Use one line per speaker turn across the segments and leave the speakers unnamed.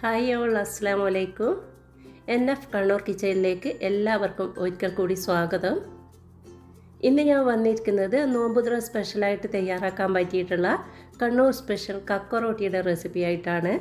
hi all അസ്സാം വലൈക്കും N F Kannur കിച്ചണിലേക്ക് എല്ലാവർക്കും ഒരിക്കൽ കൂടി സ്വാഗതം ഇന്ന് ഞാൻ വന്നിരിക്കുന്നത് നോമ്പുതുറ സ്പെഷ്യലായിട്ട് തയ്യാറാക്കാൻ പറ്റിയിട്ടുള്ള കണ്ണൂർ സ്പെഷ്യൽ കക്കറോട്ടിയുടെ റെസിപ്പി ആയിട്ടാണ്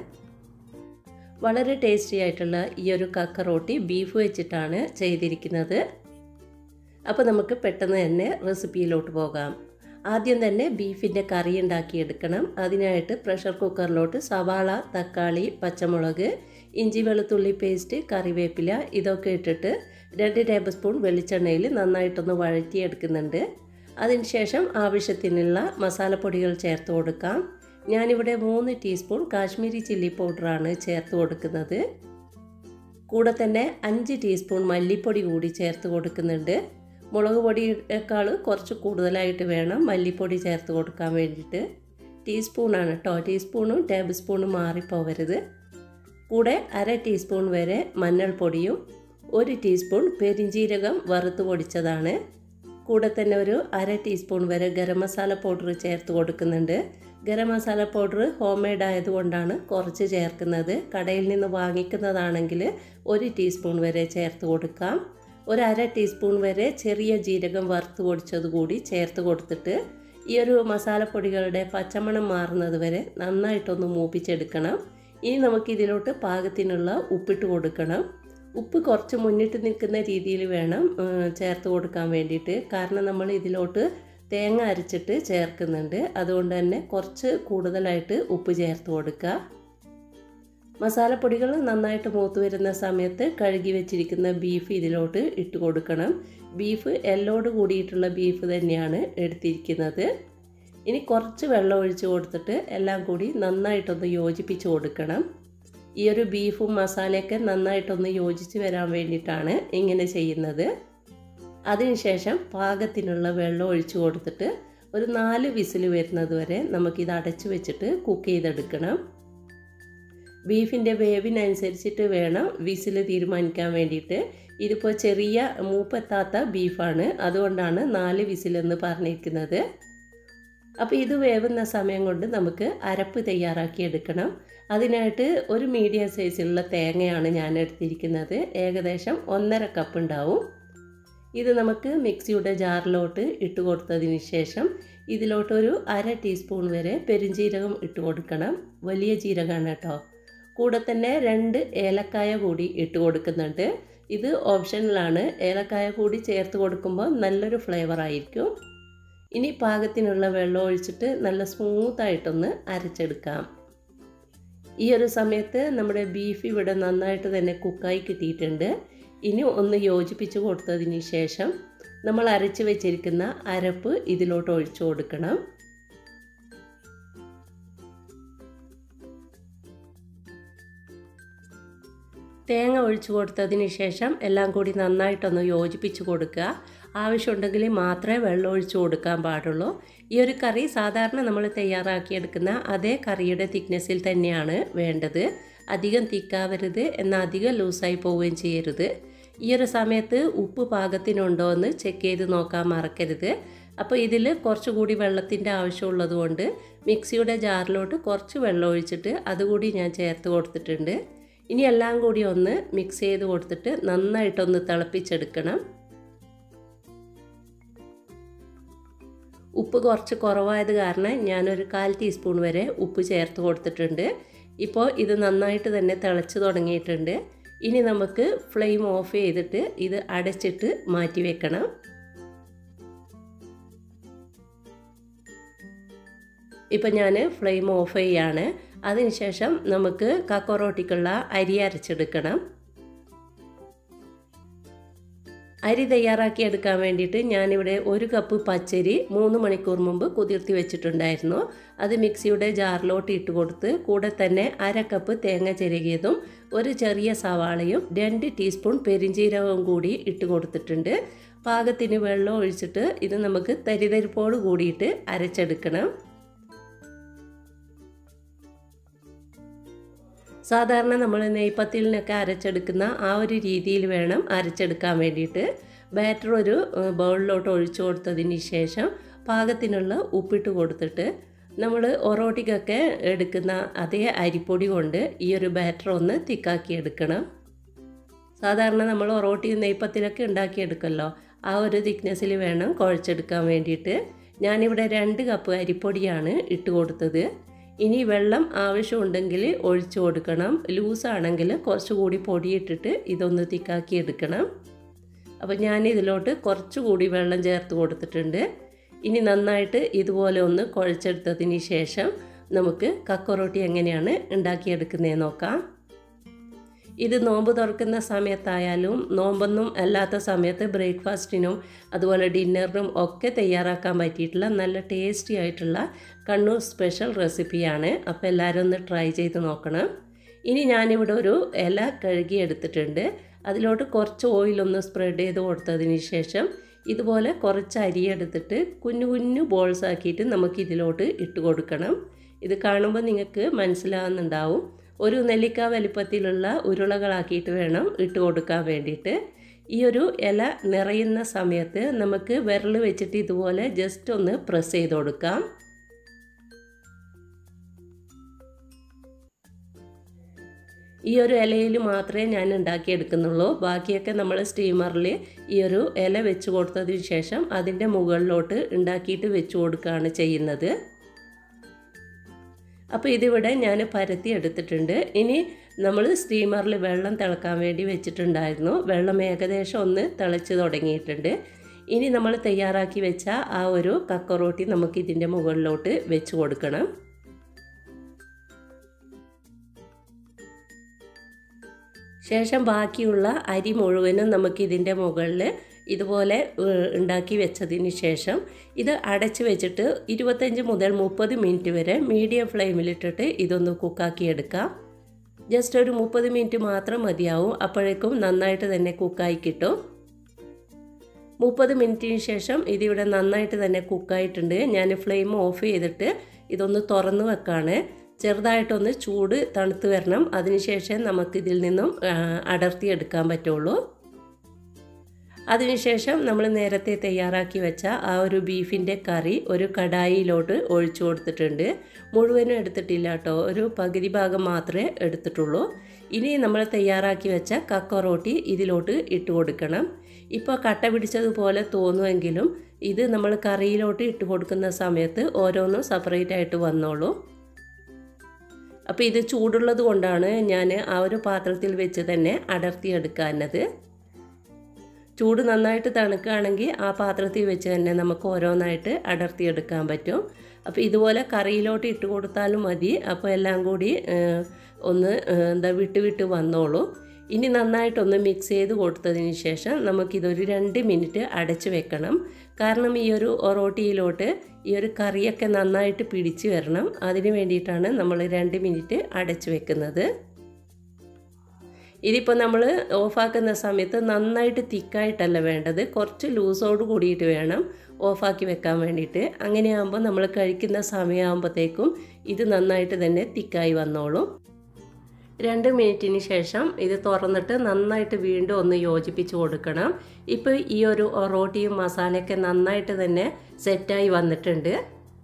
വളരെ ടേസ്റ്റി ആയിട്ടുള്ള ഈ ഒരു കക്കറോട്ടി ബീഫ് വെച്ചിട്ടാണ് ചെയ്തിരിക്കുന്നത് അപ്പോൾ നമുക്ക് പെട്ടെന്ന് തന്നെ റെസിപ്പിയിലോട്ട് പോകാം ആദ്യം തന്നെ ബീഫിൻ്റെ കറി ഉണ്ടാക്കിയെടുക്കണം അതിനായിട്ട് പ്രഷർ കുക്കറിലോട്ട് സവാള തക്കാളി പച്ചമുളക് ഇഞ്ചി വെളുത്തുള്ളി പേസ്റ്റ് കറിവേപ്പില ഇതൊക്കെ ഇട്ടിട്ട് രണ്ട് ടേബിൾ സ്പൂൺ വെളിച്ചെണ്ണയിൽ നന്നായിട്ടൊന്ന് വഴറ്റിയെടുക്കുന്നുണ്ട് അതിനുശേഷം ആവശ്യത്തിനുള്ള മസാലപ്പൊടികൾ ചേർത്ത് കൊടുക്കാം ഞാനിവിടെ മൂന്ന് ടീസ്പൂൺ കാശ്മീരി ചില്ലി പൗഡറാണ് ചേർത്ത് കൊടുക്കുന്നത് കൂടെ തന്നെ അഞ്ച് ടീസ്പൂൺ മല്ലിപ്പൊടി കൂടി ചേർത്ത് കൊടുക്കുന്നുണ്ട് മുളക് പൊടിയേക്കാൾ കുറച്ച് കൂടുതലായിട്ട് വേണം മല്ലിപ്പൊടി ചേർത്ത് കൊടുക്കാൻ വേണ്ടിയിട്ട് ടീസ്പൂണാണ് കേട്ടോ ടീസ്പൂണും ടേബിൾ സ്പൂണും മാറിപ്പോവരുത് കൂടെ അര ടീസ്പൂൺ വരെ മഞ്ഞൾപ്പൊടിയും ഒരു ടീസ്പൂൺ പെരിഞ്ജീരകം വറുത്ത് പൊടിച്ചതാണ് കൂടെ തന്നെ ഒരു അര ടീസ്പൂൺ വരെ ഗരം മസാല പൗഡർ ചേർത്ത് കൊടുക്കുന്നുണ്ട് garam masala powder home made ആയതുകൊണ്ടാണ് കുറച്ച് ചേർക്കുന്നത് കടയിൽ നിന്ന് വാങ്ങിക്കുന്നതാണെങ്കിൽ ഒരു ടീസ്പൂൺ വരെ ചേർത്ത് കൊടുക്കാം ഒരു അര ടീസ്പൂൺ വരെ ചെറിയ ജീരകം വറുത്ത് പൊടിച്ചത് കൂടി ചേർത്ത് കൊടുത്തിട്ട് ഈ ഒരു മസാലപ്പൊടികളുടെ പച്ചമണം മാറുന്നത് വരെ നന്നായിട്ടൊന്ന് മൂപ്പിച്ചെടുക്കണം ഇനി നമുക്കിതിലോട്ട് പാകത്തിനുള്ള ഉപ്പിട്ട് കൊടുക്കണം ഉപ്പ് കുറച്ച് മുന്നിട്ട് നിൽക്കുന്ന രീതിയിൽ വേണം ചേർത്ത് കൊടുക്കാൻ വേണ്ടിയിട്ട് കാരണം നമ്മൾ ഇതിലോട്ട് തേങ്ങ അരച്ചിട്ട് ചേർക്കുന്നുണ്ട് അതുകൊണ്ട് തന്നെ കുറച്ച് കൂടുതലായിട്ട് ഉപ്പ് ചേർത്ത് കൊടുക്കുക മസാലപ്പൊടികൾ നന്നായിട്ട് മൂത്ത് വരുന്ന സമയത്ത് കഴുകി വെച്ചിരിക്കുന്ന ബീഫ് ഇതിലോട്ട് ഇട്ട് കൊടുക്കണം ബീഫ് എല്ലോട് കൂടിയിട്ടുള്ള ബീഫ് തന്നെയാണ് എടുത്തിരിക്കുന്നത് ഇനി കുറച്ച് വെള്ളം ഒഴിച്ച് കൊടുത്തിട്ട് എല്ലാം കൂടി നന്നായിട്ടൊന്ന് യോജിപ്പിച്ച് കൊടുക്കണം ഈ ഒരു ബീഫും മസാലയൊക്കെ നന്നായിട്ടൊന്ന് യോജിച്ച് വരാൻ വേണ്ടിയിട്ടാണ് ഇങ്ങനെ ചെയ്യുന്നത് അതിനുശേഷം പാകത്തിനുള്ള വെള്ളം ഒഴിച്ചു കൊടുത്തിട്ട് ഒരു നാല് വിസിൽ വരുന്നത് വരെ നമുക്കിത് അടച്ചു വെച്ചിട്ട് കുക്ക് ചെയ്തെടുക്കണം ബീഫിൻ്റെ വേവിനനുസരിച്ചിട്ട് വേണം വിസിൽ തീരുമാനിക്കാൻ വേണ്ടിയിട്ട് ഇതിപ്പോൾ ചെറിയ മൂപ്പെത്താത്ത ബീഫാണ് അതുകൊണ്ടാണ് നാല് വിസിലെന്ന് പറഞ്ഞിരിക്കുന്നത് അപ്പോൾ ഇത് വേവുന്ന സമയം കൊണ്ട് നമുക്ക് അരപ്പ് തയ്യാറാക്കി എടുക്കണം അതിനായിട്ട് ഒരു മീഡിയം സൈസിലുള്ള തേങ്ങയാണ് ഞാൻ എടുത്തിരിക്കുന്നത് ഏകദേശം ഒന്നര കപ്പ് ഉണ്ടാവും ഇത് നമുക്ക് മിക്സിയുടെ ജാറിലോട്ട് ഇട്ട് കൊടുത്തതിന് ശേഷം ഇതിലോട്ടൊരു അര ടീസ്പൂൺ വരെ പെരുംജീരകം ഇട്ട് കൊടുക്കണം വലിയ ജീരകമാണ് കേട്ടോ കൂടെ തന്നെ രണ്ട് ഏലക്കായ കൂടി ഇട്ട് കൊടുക്കുന്നുണ്ട് ഇത് ഓപ്ഷനിലാണ് ഏലക്കായ കൂടി ചേർത്ത് കൊടുക്കുമ്പോൾ നല്ലൊരു ഫ്ലേവർ ആയിരിക്കും ഇനി പാകത്തിനുള്ള വെള്ളം ഒഴിച്ചിട്ട് നല്ല സ്മൂത്തായിട്ടൊന്ന് അരച്ചെടുക്കാം ഈ ഒരു സമയത്ത് നമ്മുടെ ബീഫ് ഇവിടെ നന്നായിട്ട് തന്നെ കുക്കായി കിട്ടിയിട്ടുണ്ട് ഇനി ഒന്ന് യോജിപ്പിച്ച് കൊടുത്തതിന് ശേഷം നമ്മൾ അരച്ച് വെച്ചിരിക്കുന്ന അരപ്പ് ഇതിലോട്ട് ഒഴിച്ചു കൊടുക്കണം തേങ്ങ ഒഴിച്ചു കൊടുത്തതിന് ശേഷം എല്ലാം കൂടി നന്നായിട്ടൊന്ന് യോജിപ്പിച്ച് കൊടുക്കുക ആവശ്യമുണ്ടെങ്കിൽ മാത്രമേ വെള്ളം ഒഴിച്ചു കൊടുക്കാൻ പാടുള്ളൂ ഈ ഒരു കറി സാധാരണ നമ്മൾ തയ്യാറാക്കിയെടുക്കുന്ന അതേ കറിയുടെ തിക്നെസ്സിൽ തന്നെയാണ് വേണ്ടത് അധികം തിക്കാവരുത് എന്നാൽ അധികം ലൂസായി പോവുകയും ചെയ്യരുത് ഈ ഒരു സമയത്ത് ഉപ്പ് പാകത്തിനുണ്ടോ എന്ന് ചെക്ക് ചെയ്ത് നോക്കാൻ മറക്കരുത് അപ്പോൾ ഇതിൽ കുറച്ചുകൂടി വെള്ളത്തിൻ്റെ ആവശ്യമുള്ളത് കൊണ്ട് മിക്സിയുടെ ജാറിലോട്ട് കുറച്ച് വെള്ളം ഒഴിച്ചിട്ട് അതുകൂടി ഞാൻ ചേർത്ത് കൊടുത്തിട്ടുണ്ട് ഇനി എല്ലാം കൂടി ഒന്ന് മിക്സ് ചെയ്ത് കൊടുത്തിട്ട് നന്നായിട്ടൊന്ന് തിളപ്പിച്ചെടുക്കണം ഉപ്പ് കുറച്ച് കുറവായത് കാരണം ഞാനൊരു കാൽ ടീസ്പൂൺ വരെ ഉപ്പ് ചേർത്ത് കൊടുത്തിട്ടുണ്ട് ഇപ്പോൾ ഇത് നന്നായിട്ട് തന്നെ തിളച്ച് തുടങ്ങിയിട്ടുണ്ട് ഇനി നമുക്ക് ഫ്ലെയിം ഓഫ് ചെയ്തിട്ട് ഇത് അടച്ചിട്ട് മാറ്റി വെക്കണം ഇപ്പം ഞാൻ ഫ്ലെയിം ഓഫ് ചെയ്യാണ് അതിനുശേഷം നമുക്ക് കക്കോറോട്ടിക്കുള്ള അരി അരച്ചെടുക്കണം അരി തയ്യാറാക്കി എടുക്കാൻ വേണ്ടിയിട്ട് ഞാനിവിടെ ഒരു കപ്പ് പച്ചരി മൂന്ന് മണിക്കൂർ മുമ്പ് കുതിർത്തി വെച്ചിട്ടുണ്ടായിരുന്നു അത് മിക്സിയുടെ ജാറിലോട്ട് ഇട്ട് കൊടുത്ത് കൂടെ തന്നെ അര കപ്പ് തേങ്ങ ചിരകിയതും ഒരു ചെറിയ സവാളയും രണ്ട് ടീസ്പൂൺ പെരിഞ്ചീരകവും കൂടി ഇട്ട് കൊടുത്തിട്ടുണ്ട് പാകത്തിന് വെള്ളം ഒഴിച്ചിട്ട് ഇത് നമുക്ക് തരിതരിപ്പോട് കൂടിയിട്ട് അരച്ചെടുക്കണം സാധാരണ നമ്മൾ നെയ്പ്പത്തിലിനൊക്കെ അരച്ചെടുക്കുന്ന ആ ഒരു രീതിയിൽ വേണം അരച്ചെടുക്കാൻ വേണ്ടിയിട്ട് ബാറ്റർ ഒരു ബൗളിലോട്ട് ഒഴിച്ചു കൊടുത്തതിന് ശേഷം പാകത്തിനുള്ള ഉപ്പിട്ട് കൊടുത്തിട്ട് നമ്മൾ ഒറോട്ടിക്കൊക്കെ എടുക്കുന്ന അതേ അരിപ്പൊടി കൊണ്ട് ഈ ഒരു ബാറ്റർ ഒന്ന് തിക്കാക്കി എടുക്കണം സാധാരണ നമ്മൾ ഒറോട്ടി നെയ്പ്പത്തിലൊക്കെ ഉണ്ടാക്കിയെടുക്കല്ലോ ആ ഒരു തിക്നെസ്സിൽ വേണം കുഴച്ചെടുക്കാൻ വേണ്ടിയിട്ട് ഞാനിവിടെ രണ്ട് കപ്പ് അരിപ്പൊടിയാണ് ഇട്ട് കൊടുത്തത് ഇനി വെള്ളം ആവശ്യമുണ്ടെങ്കിൽ ഒഴിച്ചു കൊടുക്കണം ലൂസാണെങ്കിൽ കുറച്ചുകൂടി പൊടിയിട്ടിട്ട് ഇതൊന്ന് തിക്കാക്കി എടുക്കണം അപ്പോൾ ഞാൻ ഇതിലോട്ട് കുറച്ചുകൂടി വെള്ളം ചേർത്ത് കൊടുത്തിട്ടുണ്ട് ഇനി നന്നായിട്ട് ഇതുപോലെ ഒന്ന് കുഴച്ചെടുത്തതിന് ശേഷം നമുക്ക് കക്കറോട്ടി എങ്ങനെയാണ് ഉണ്ടാക്കിയെടുക്കുന്നതെന്ന് നോക്കാം ഇത് നോമ്പ് തുറക്കുന്ന സമയത്തായാലും നോമ്പൊന്നും അല്ലാത്ത സമയത്ത് ബ്രേക്ക്ഫാസ്റ്റിനും അതുപോലെ ഡിന്നറിനും ഒക്കെ തയ്യാറാക്കാൻ പറ്റിയിട്ടുള്ള നല്ല ടേസ്റ്റി ആയിട്ടുള്ള കണ്ണൂർ സ്പെഷ്യൽ റെസിപ്പിയാണ് അപ്പോൾ എല്ലാവരും ഒന്ന് ട്രൈ ചെയ്ത് നോക്കണം ഇനി ഞാനിവിടെ ഒരു ഇല കഴുകി എടുത്തിട്ടുണ്ട് അതിലോട്ട് കുറച്ച് ഓയിലൊന്ന് സ്പ്രെഡ് ചെയ്ത് കൊടുത്തതിന് ശേഷം ഇതുപോലെ കുറച്ച് അരി എടുത്തിട്ട് കുഞ്ഞു കുഞ്ഞു ബോൾസ് ആക്കിയിട്ട് നമുക്ക് ഇതിലോട്ട് ഇട്ട് കൊടുക്കണം ഇത് കാണുമ്പോൾ നിങ്ങൾക്ക് മനസ്സിലാവുന്നുണ്ടാവും ഒരു നെല്ലിക്ക വലിപ്പത്തിലുള്ള ഉരുളകളാക്കിയിട്ട് വേണം ഇട്ട് കൊടുക്കാൻ വേണ്ടിയിട്ട് ഈ ഒരു ഇല നിറയുന്ന സമയത്ത് നമുക്ക് വിരൽ വെച്ചിട്ട് ഇതുപോലെ ജസ്റ്റ് ഒന്ന് പ്രസ് ചെയ്ത് കൊടുക്കാം ഈ ഒരു ഇലയിൽ മാത്രമേ ഞാൻ ഉണ്ടാക്കിയെടുക്കുന്നുള്ളൂ ബാക്കിയൊക്കെ നമ്മൾ സ്റ്റീമറിൽ ഈ ഒരു ഇല വെച്ച് കൊടുത്തതിന് ശേഷം അതിൻ്റെ മുകളിലോട്ട് ഉണ്ടാക്കിയിട്ട് വെച്ച് കൊടുക്കുകയാണ് ചെയ്യുന്നത് അപ്പോൾ ഇതിവിടെ ഞാൻ പരത്തി എടുത്തിട്ടുണ്ട് ഇനി നമ്മൾ സ്റ്റീമറിൽ വെള്ളം തിളക്കാൻ വേണ്ടി വെച്ചിട്ടുണ്ടായിരുന്നു വെള്ളം ഏകദേശം ഒന്ന് തിളച്ച് തുടങ്ങിയിട്ടുണ്ട് ഇനി നമ്മൾ തയ്യാറാക്കി വെച്ച ആ ഒരു കക്കറോട്ടി നമുക്ക് ഇതിൻ്റെ മുകളിലോട്ട് വെച്ച് കൊടുക്കണം ശേഷം ബാക്കിയുള്ള അരി മുഴുവനും നമുക്ക് ഇതിൻ്റെ മുകളിൽ ഇതുപോലെ ഉണ്ടാക്കി വെച്ചതിന് ശേഷം ഇത് അടച്ച് വെച്ചിട്ട് ഇരുപത്തഞ്ച് മുതൽ മുപ്പത് മിനിറ്റ് വരെ മീഡിയം ഫ്ലെയിമിലിട്ടിട്ട് ഇതൊന്ന് കുക്കാക്കി എടുക്കാം ജസ്റ്റ് ഒരു മുപ്പത് മിനിറ്റ് മാത്രം മതിയാവും അപ്പോഴേക്കും നന്നായിട്ട് തന്നെ കുക്കായി കിട്ടും മുപ്പത് മിനിറ്റിന് ശേഷം ഇതിവിടെ നന്നായിട്ട് തന്നെ കുക്കായിട്ടുണ്ട് ഞാൻ ഫ്ലെയിം ഓഫ് ചെയ്തിട്ട് ഇതൊന്ന് തുറന്ന് വെക്കാണ് ചെറുതായിട്ടൊന്ന് ചൂട് തണുത്ത് വരണം അതിനുശേഷം നമുക്കിതിൽ നിന്നും അടർത്തിയെടുക്കാൻ പറ്റുള്ളൂ അതിനുശേഷം നമ്മൾ നേരത്തെ തയ്യാറാക്കി വെച്ച ആ ഒരു ബീഫിൻ്റെ കറി ഒരു കടായിയിലോട്ട് ഒഴിച്ചു കൊടുത്തിട്ടുണ്ട് മുഴുവനും എടുത്തിട്ടില്ല കേട്ടോ ഒരു പകുതി ഭാഗം മാത്രമേ എടുത്തിട്ടുള്ളൂ ഇനി നമ്മൾ തയ്യാറാക്കി വെച്ച കക്കറോട്ടി ഇതിലോട്ട് ഇട്ട് കൊടുക്കണം ഇപ്പോൾ കട്ട പിടിച്ചതുപോലെ തോന്നുമെങ്കിലും ഇത് നമ്മൾ കറിയിലോട്ട് ഇട്ട് കൊടുക്കുന്ന സമയത്ത് ഓരോന്നും സെപ്പറേറ്റ് ആയിട്ട് വന്നോളൂ അപ്പോൾ ഇത് ചൂടുള്ളത് കൊണ്ടാണ് ഞാൻ ആ ഒരു പാത്രത്തിൽ വെച്ച് തന്നെ അടർത്തിയെടുക്കാനത് ചൂട് നന്നായിട്ട് തണുക്കുകയാണെങ്കിൽ ആ പാത്രത്തിൽ വെച്ച് തന്നെ നമുക്ക് ഓരോന്നായിട്ട് അടർത്തിയെടുക്കാൻ പറ്റും അപ്പോൾ ഇതുപോലെ കറിയിലോട്ട് ഇട്ട് കൊടുത്താലും മതി അപ്പോൾ എല്ലാം കൂടി ഒന്ന് എന്താ വിട്ട് വിട്ട് വന്നോളൂ ഇനി നന്നായിട്ടൊന്ന് മിക്സ് ചെയ്ത് കൊടുത്തതിന് ശേഷം നമുക്കിതൊരു രണ്ട് മിനിറ്റ് അടച്ച് വെക്കണം കാരണം ഈ ഒരു ഒറോട്ടിയിലോട്ട് ഈ ഒരു കറിയൊക്കെ നന്നായിട്ട് പിടിച്ച് വരണം അതിന് വേണ്ടിയിട്ടാണ് നമ്മൾ രണ്ട് മിനിറ്റ് അടച്ച് വെക്കുന്നത് ഇതിപ്പോൾ നമ്മൾ ഓഫാക്കുന്ന സമയത്ത് നന്നായിട്ട് തിക്കായിട്ടല്ല വേണ്ടത് കുറച്ച് ലൂസോട് കൂടിയിട്ട് വേണം ഓഫാക്കി വെക്കാൻ വേണ്ടിയിട്ട് അങ്ങനെയാകുമ്പോൾ നമ്മൾ കഴിക്കുന്ന സമയമാകുമ്പോഴത്തേക്കും ഇത് നന്നായിട്ട് തന്നെ തിക്കായി വന്നോളും രണ്ട് മിനിറ്റിന് ശേഷം ഇത് തുറന്നിട്ട് നന്നായിട്ട് വീണ്ടും ഒന്ന് യോജിപ്പിച്ച് കൊടുക്കണം ഇപ്പോൾ ഈ ഒരു റോട്ടിയും മസാലയൊക്കെ നന്നായിട്ട് തന്നെ സെറ്റായി വന്നിട്ടുണ്ട്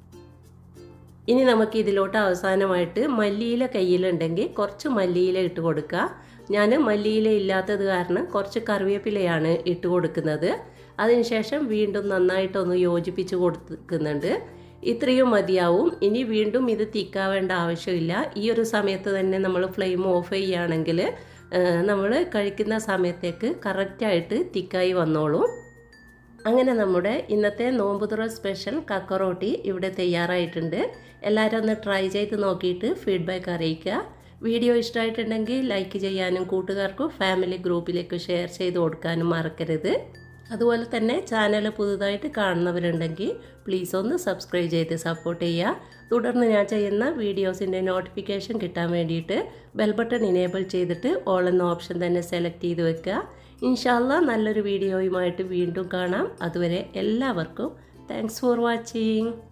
ഇനി നമുക്ക് ഇതിലോട്ട് അവസാനമായിട്ട് മല്ലിയില കയ്യിലുണ്ടെങ്കിൽ കുറച്ച് മല്ലിയില ഇട്ട് കൊടുക്കുക ഞാൻ മല്ലിയില ഇല്ലാത്തത് കാരണം കുറച്ച് കറിവേപ്പിലയാണ് ഇട്ട് കൊടുക്കുന്നത് അതിനുശേഷം വീണ്ടും നന്നായിട്ടൊന്ന് യോജിപ്പിച്ച് കൊടുക്കുന്നുണ്ട് ഇത്രയും മതിയാവും ഇനി വീണ്ടും ഇത് തിക്കാവേണ്ട ആവശ്യമില്ല ഈ ഒരു സമയത്ത് തന്നെ നമ്മൾ ഫ്ലെയിം ഓഫ് ചെയ്യുകയാണെങ്കിൽ നമ്മൾ കഴിക്കുന്ന സമയത്തേക്ക് കറക്റ്റായിട്ട് തിക്കായി വന്നോളും അങ്ങനെ നമ്മുടെ ഇന്നത്തെ നോമ്പുതുറ സ്പെഷ്യൽ കക്കറോട്ടി ഇവിടെ തയ്യാറായിട്ടുണ്ട് എല്ലാവരും ഒന്ന് ട്രൈ ചെയ്ത് നോക്കിയിട്ട് ഫീഡ്ബാക്ക് അറിയിക്കുക വീഡിയോ ഇഷ്ടമായിട്ടുണ്ടെങ്കിൽ ലൈക്ക് ചെയ്യാനും കൂട്ടുകാർക്കും ഫാമിലി ഗ്രൂപ്പിലേക്ക് ഷെയർ ചെയ്ത് കൊടുക്കാനും മറക്കരുത് അതുപോലെ തന്നെ ചാനൽ പുതുതായിട്ട് കാണുന്നവരുണ്ടെങ്കിൽ പ്ലീസ് ഒന്ന് സബ്സ്ക്രൈബ് ചെയ്ത് സപ്പോർട്ട് ചെയ്യുക തുടർന്ന് ഞാൻ ചെയ്യുന്ന വീഡിയോസിൻ്റെ നോട്ടിഫിക്കേഷൻ കിട്ടാൻ വേണ്ടിയിട്ട് ബെൽ ബട്ടൺ ഇനേബിൾ ചെയ്തിട്ട് ഓൾ എന്ന ഓപ്ഷൻ തന്നെ സെലക്ട് ചെയ്ത് വെക്കുക ഇൻഷാല്ല നല്ലൊരു വീഡിയോയുമായിട്ട് വീണ്ടും കാണാം അതുവരെ എല്ലാവർക്കും താങ്ക്സ് ഫോർ വാച്ചിങ്